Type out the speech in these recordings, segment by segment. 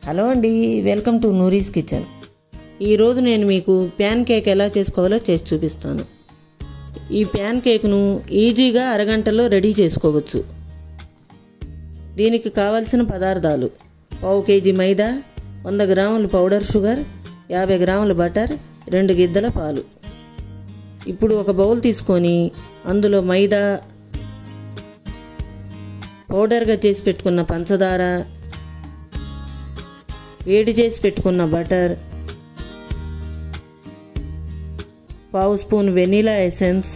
hello అండి welcome to నూరీస్ kitchen ఈరోజు నేను మీకు ప్యాన్ కేక్ ఎలా చేసుకోవాలో చేసి చూపిస్తాను ఈ ప్యాన్ కేక్ను ఈజీగా అరగంటలో రెడీ చేసుకోవచ్చు దీనికి కావలసిన పదార్థాలు పావు కేజీ మైదా వంద గ్రాముల పౌడర్ షుగర్ యాభై గ్రాముల బటర్ రెండు గిద్దల పాలు ఇప్పుడు ఒక బౌల్ తీసుకొని అందులో మైదా పౌడర్గా చేసి పెట్టుకున్న పంచదార వేడి చేసి పెట్టుకున్న బటర్ పావు స్పూన్ వెనీలా ఎసెన్స్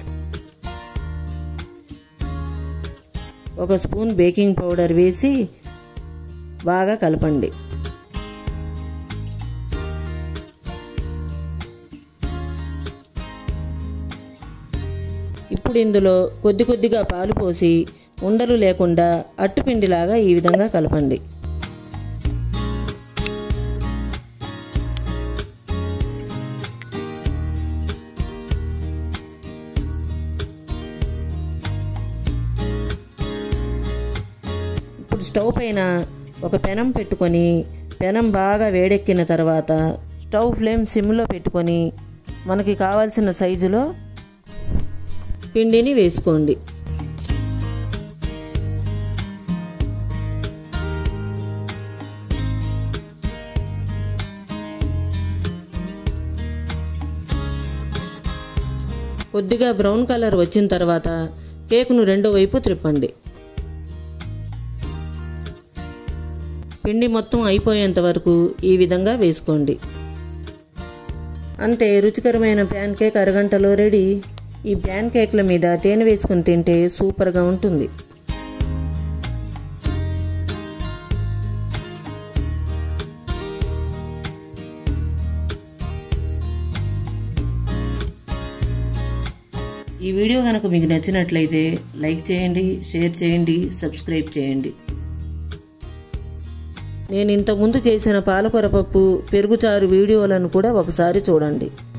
ఒక స్పూన్ బేకింగ్ పౌడర్ వేసి బాగా కలపండి ఇప్పుడు ఇందులో కొద్ది కొద్దిగా పాలు పోసి ఉండలు లేకుండా అట్టుపిండిలాగా ఈ విధంగా కలపండి ఇప్పుడు స్టవ్ పైన ఒక పెనం పెట్టుకొని పెనం బాగా వేడెక్కిన తర్వాత స్టవ్ ఫ్లేమ్ సిమ్లో పెట్టుకొని మనకి కావాల్సిన సైజులో పిండిని వేసుకోండి కొద్దిగా బ్రౌన్ కలర్ వచ్చిన తర్వాత కేకును రెండో వైపు త్రిప్పండి పిండి మొత్తం అయిపోయేంత వరకు ఈ విధంగా వేసుకోండి అంతే రుచికరమైన ప్యాన్ కేక్ అరగంటలో రెడీ ఈ ప్యాన్ కేక్ల మీద తేనె వేసుకుని తింటే సూపర్గా ఉంటుంది ఈ వీడియో కనుక మీకు నచ్చినట్లయితే లైక్ చేయండి షేర్ చేయండి సబ్స్క్రైబ్ చేయండి నేను ఇంతకుముందు చేసిన పాలకూర పప్పు పెరుగుచారు వీడియోలను కూడా ఒకసారి చూడండి